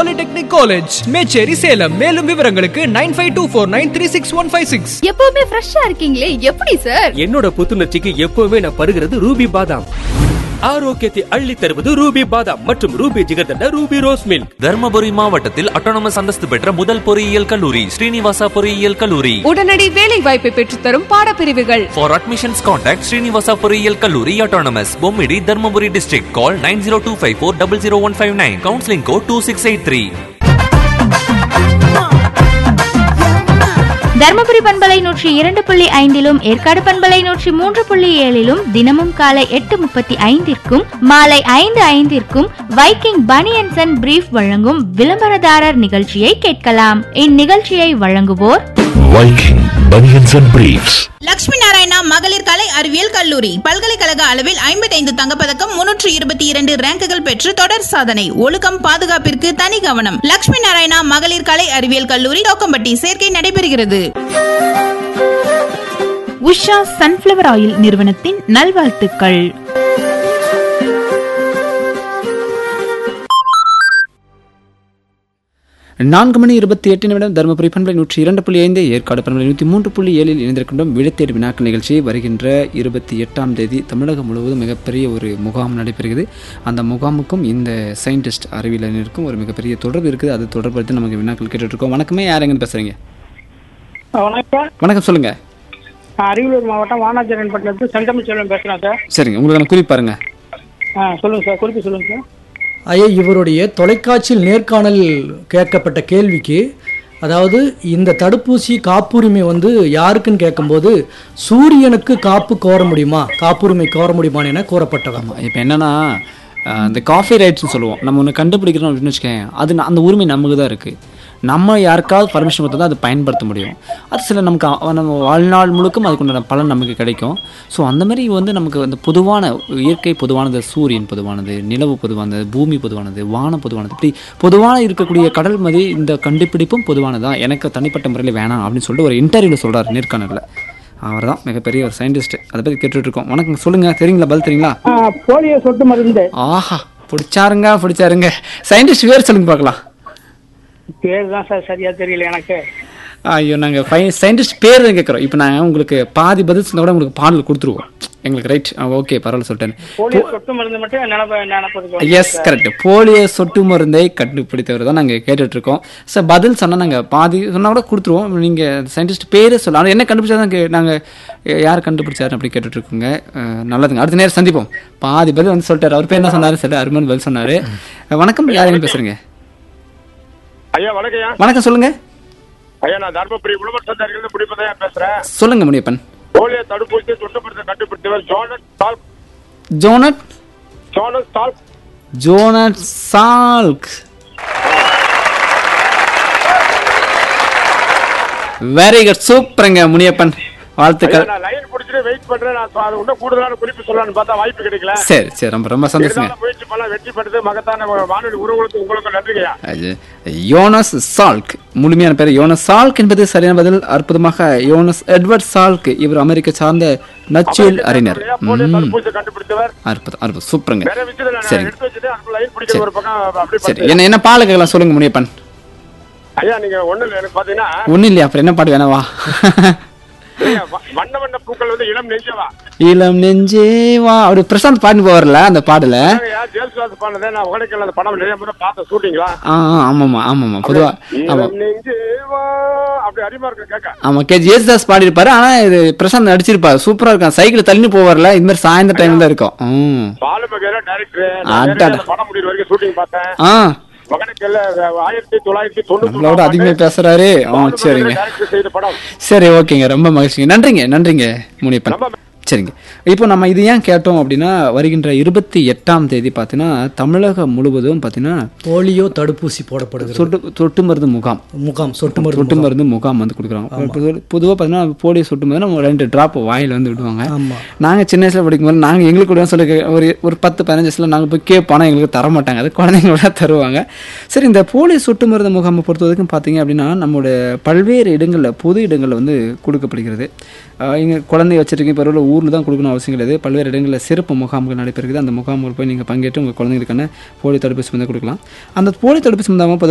Polytechnic college Mecheri Salem மேலும் விவரங்களுக்கு nine five two four nine three six one five six எப்பவுமே ஃப்ரெஷ்ஷா இருக்கீங்களே எப்படி சார் என்னோட புத்துணர்ச்சிக்கு எப்பவுமே நான் பருகிறது ரூபி பாதாம் ஆரோக்கியத்தை அள்ளி தருவது ரூபி பாதாம் மற்றும் Ruby jigarthanda Ruby rose milk Dharmapuri மாவட்டத்தில் அட்டானமஸ் அந்தஸ்து பெற்ற முதல் பொறியியல் கல்லூரி ஸ்ரீனிவாசா பொறியியல் கல்லூரி உடனடி வேலை வாய்ப்பை பெற்றுத்தரும் பாடப்பிரிவுகள் ஃபார் அட்மிஷன்ஸ் கான்டாக்ட் ஸ்ரீனிவாசா பொறியியல் கல்லூரி autonomous Bommidi Dharmapuri district call nine zero two five four double zero one five nine counselling code two six eight three Dharmapuri பண்பலை நூற்றி இரண்டு புள்ளி ஐந்திலும் ஏற்காடு பண்பலை நூற்றி மூன்று புள்ளி ஏழிலும் தினமும் காலை எட்டு முப்பத்தி ஐந்திற்கும் மாலை ஐந்து ஐந்திற்கும் வைக்கிங் பனியன்சன் அண்ட் பிரீஃப் வழங்கும் விளம்பரதாரர் நிகழ்ச்சியை கேட்கலாம் இந்நிகழ்ச்சியை வழங்குவோர் Viking Bunions and Briefs. Lakshmi Narayana மகளிர் கலை அறிவியல் கல்லூரி பல்கலைக்கழக அளவில் ஐம்பத்தைந்து தங்கப்பதக்கம் முன்னூற்று இருபத்தி இரண்டு ரேங்குகள் பெற்று தொடர் சாதனை ஒழுக்கம் பாதுகாப்பிற்கு தனி கவனம் லட்சுமி நாராயணா மகளிர் கலை அறிவியல் கல்லூரி தோக்கம்பட்டி சேர்க்கை நடைபெறுகிறது உஷா சன்ஃப்ளவர் ஆயில் நிறுவனத்தின் நல்வாழ்த்துக்கள் நான்கு மணி இருபத்தி எட்டு நிமிடம் தருமபுரி பண்பலை நூற்றி இரண்டு புள்ளி ஐந்து ஏற்காடு பண்பலை நூற்றி மூன்று புள்ளி ஏழில் இணைந்திருக்கின்றோம் விழுத்தேடு வினாக்கள் நிகழ்ச்சி வருகின்ற இருபத்தி எட்டாம் தேதி தமிழகம் முழுவதும் மிகப்பெரிய ஒரு முகாம் நடைபெறுகிறது அந்த முகாமுக்கும் இந்த சயின்டிஸ்ட் அறிவியலருக்கும் ஒரு மிகப்பெரிய தொடர்பு இருக்குது அது தொடர்படுத்தி நமக்கு வினாக்கள் கேட்டுட்டு இருக்கோம் வணக்கமே யார் எங்கன்னு பேசுறீங்க வணக்கம் வணக்கம் சொல்லுங்க நான் அரியலூர் மாவட்டம் வானாச்சரன் பட்டினத்து செந்தமிழ் செல்வன் பேசுறேன் சார் சரிங்க உங்களுக்கான குறிப்பாருங்க ஆ சொல்லுங்க சார் குறிப்பு சொல்லுங்க சார் ஐயா இவருடைய தொலைக்காட்சியில் நேர்காணல் கேட்கப்பட்ட கேள்விக்கு அதாவது இந்த தடுப்பூசி காப்புரிமை வந்து யாருக்குன்னு கேட்கும்போது சூரியனுக்கு காப்பு கோர முடியுமா காப்புரிமை கோர முடியுமான்னு என கூறப்பட்டதாம் இப்போ என்னன்னா அஹ், இந்த காஃபி ரைட்ஸ்னு சொல்லுவோம் நம்ம ஒன்று கண்டுபிடிக்கிறோம் அப்படின்னு வச்சுக்கோங்க அது ந- அந்த உரிமை நமக்கு தான் இருக்குது நம்ம யாருக்காவது பர்மிஷன் கொடுத்தா தான் அதை பயன்படுத்த முடியும் அது சில நமக்கு அ- நம்ம வாழ்நாள் முழுக்கும் அதுக்குண்டான பலன் நமக்கு கிடைக்கும் ஸோ அந்த மாதிரி வந்து நமக்கு அந்த பொதுவான இயற்கை பொதுவானது சூரியன் பொதுவானது நிலவு பொதுவானது பூமி பொதுவானது வானம் பொதுவானது இப்படி பொதுவான இருக்கக்கூடிய கடல் மாதிரி இந்த கண்டுபிடிப்பும் பொதுவானதா எனக்கு தனிப்பட்ட முறையில் வேணாம் அப்படின்னு சொல்லிட்டு ஒரு இன்டர்வியூவில் சொல்கிறார் நேர்காணலில் அவர் தான் மிகப்பெரிய ஒரு சயின்டிஸ்ட் அதை பற்றி கேட்டுட்டு இருக்கோம் வணக்கம் சொல்லுங்கள் தெரியுங்களா பதில் தெரியுங்களா ஆ, போலியோ சொட்டு மருந்து ஆஹா பிடிச்சாருங்க பிடிச்சாருங்க சயின்டிஸ்ட் பேர் சொல்லுங்க பார்க்கலாம் பேர் தான் சார் சரியா தெரியல எனக்கு ஐயோ நாங்கள் ஃபை சயின்டிஸ்ட் பேர் தான் கேட்குறோம் இப்போ நான் உங்களுக்கு பாதி பதில் சொன்னா கூட உங்களுக்கு பாடல் கொடுத்துருவோம் எங்களுக்கு ரைட் ஓகே பரவாயில்ல சொல்லிட்டேன் போலியோ சொட்டு மருந்து மட்டும் நினைப்ப நினைப்பதுக்கு எஸ் கரெக்ட் போலியோ சொட்டு மருந்தை கண்டுபிடித்தவர் தான் நாங்கள் கேட்டுட்டு இருக்கோம் சார் பதில் சொன்னால் நாங்கள் பாதி சொன்னால் கூட கொடுத்துருவோம் நீங்கள் சயின்டிஸ்ட் பேரே சொல்லலாம் ஆனால் என்ன கண்டுபிடிச்சா தான் நாங்கள் யார் கண்டுபிடிச்சாரு அப்படி கேட்டுட்டு இருக்கோங்க அஹ், நல்லதுங்க அடுத்த நேரம் சந்திப்போம் பாதி பதில் வந்து சொல்லிட்டாரு அவர் பேர் என்ன சொன்னார் சரி அருமன் பதில் சொன்னார் வணக்கம் யார் எங்க பேசுறீங்க ஐயா வணக்கம்யா வணக்கம் சொல்லுங்க ஐயா நான் தர்மபுரி உழவர் சந்தையிலிருந்து குடிப்பதையா பேசுறேன் சொல்லுங்க முனியப்பன் போலியோ தடுப்பூசி சொட்டுப்படுத்த கண்டுபிடித்தவர் ஜோனஸ் சால்க் ஜோனட் ஜோனஸ் சால்க் ஜோனட் சால்க் வெரி குட் சூப்பருங்க முனியப்பன் வாழ்த்துக்கள் ஐயா, நான் லைன் பிடிச்சிட்டு வெயிட் பண்றேன் நான் அது இன்னும் கூடுதலான குறிப்பு சொல்லலாம்னு பார்த்தா வாய்ப்பு கிடைக்கல சரி சரி ரொம்ப ரொம்ப சந்தோஷங்க இருந்தாலும் முயற்சி பண்ண வெற்றி பெற்றது மகத்தான வானொலி உறவுகளுக்கு உங்களுக்கு நன்றிங்கய்யா அது யோனஸ் சால்க் முழுமையான பேர் யோனஸ் சால்க் என்பது சரியான பதில் அற்புதமாக யோனஸ் எட்வர்ட் சால்க் இவர் அமெரிக்க சார்ந்த நச்சுவல் அறிஞர் போலியோ ம். தடுப்பூசி கண்டுபிடித்தவர் அற்புதம் அற்புதம் சூப்பருங்க வேற விஷயத்துல நான் சரிங்க எடுத்து வச்சுட்டு அதுக்கு லைன் பிடிக்கிற ஒரு பக்கம் அப்படி சரி பண்ணி என்ன என்ன பாடல் கேட்கலாம் சொல்லுங்க முனியப்பன் ஐயா நீங்க ஒண்ணு இல்ல எனக்கு பாத்தீங்கன்னா ஒன்றும் இல்லையா அப்புறம் என்ன பாட்டு வேணவா ஐயா, வ- வண்ண வண்ண பூக்கள் வந்து இளம் நெஞ்சவா இளம் நெஞ்சே வா அவர் பிரசாந்த் பாட்டு போவார்ல அந்த பாடல ஐயா ஜேல்ஸ் பண்ணதே நான் உடைக்கல அந்த படம் நிறைய முறை பார்த்தேன் ஷூட்டிங்களா ஆ ஆ, ஆமாமா ஆமாமா பொதுவா ஆமா இளம் நெஞ்சேவா அப்படி அறிமா இருக்கு கேட்க ஆமா கே ஜேசுதாஸ் பாடியிருப்பாரு ஆனா இது பிரசாந்த் நடிச்சிருப்பாரு சூப்பரா இருக்கும் சைக்கிள் தள்ளி போவார்ல இந்த மாதிரி சாயந்தர டைம்ல இருக்கும் ம் பாலுமகேர டைரக்டர் அடடா. படம் முடிவு வரைக்கும் ஷூட்டிங் பார்த்தேன் ஆ மகனுக்கல்ல ஆயிரத்தி தொள்ளாயிரத்தி நம்மளோட அதிகமாக பேசுறாரு ஆ சரிங்க டைரக்டர் செய்த படம் சரி ஓகேங்க ரொம்ப மகிழ்ச்சிங்க நன்றிங்க நன்றிங்க முனியப்பன் சரிங்க இப்போ நம்ம இது ஏன் கேட்டோம் அப்படின்னா வருகின்ற இருபத்தி எட்டாம் தேதி பார்த்தீங்கன்னா தமிழகம் முழுவதும் பார்த்தீங்கன்னா போலியோ தடுப்பூசி போடப்படுகிறது சொட்டு சொட்டு மருந்து முகாம் முகாம் சொட்டு மருந்து சொட்டு முகாம். மருந்து முகாம் வந்து கொடுக்குறாங்க பொதுவாக பார்த்தீங்கன்னா போலியோ சொட்டு மருந்து நம்ம ரெண்டு டிராப் வாயில் வந்து விடுவாங்க ஆமா நாங்கள் சின்ன வயசில் படிக்கும்போது நாங்கள் எங்களுக்கு கூட சொல்லி கே- ஒரு ஒரு பத்து பதினஞ்சு வயசுல நாங்கள் போய் கேட்போம் ஆனால் எங்களுக்கு தர மாட்டாங்க அது குழந்தைங்களோட தருவாங்க சரி இந்த போலியோ சொட்டு மருந்து முகாமை பொறுத்த வரைக்கும் பார்த்தீங்க அப்படின்னா நம்மளோட பல்வேறு இடங்களில் பொது இடங்களில் வந்து கொடுக்கப்படுகிறது இங்கே குழந்தை வச்சிருக்கீங்க பரவாயில்ல ஊரில் தான் கொடுக்கணும் அவசியம் கிடையாது பல்வேறு இடங்களில் சிறப்பு முகாம்கள் நடைபெறுகிறது அந்த முகாம்கள் போய் நீங்கள் பங்கேற்று உங்கள் குழந்தைங்களுக்கான போலியோ தடுப்பூசி வந்து கொடுக்கலாம் அந்த போலியோ தடுப்பூசி முகாமை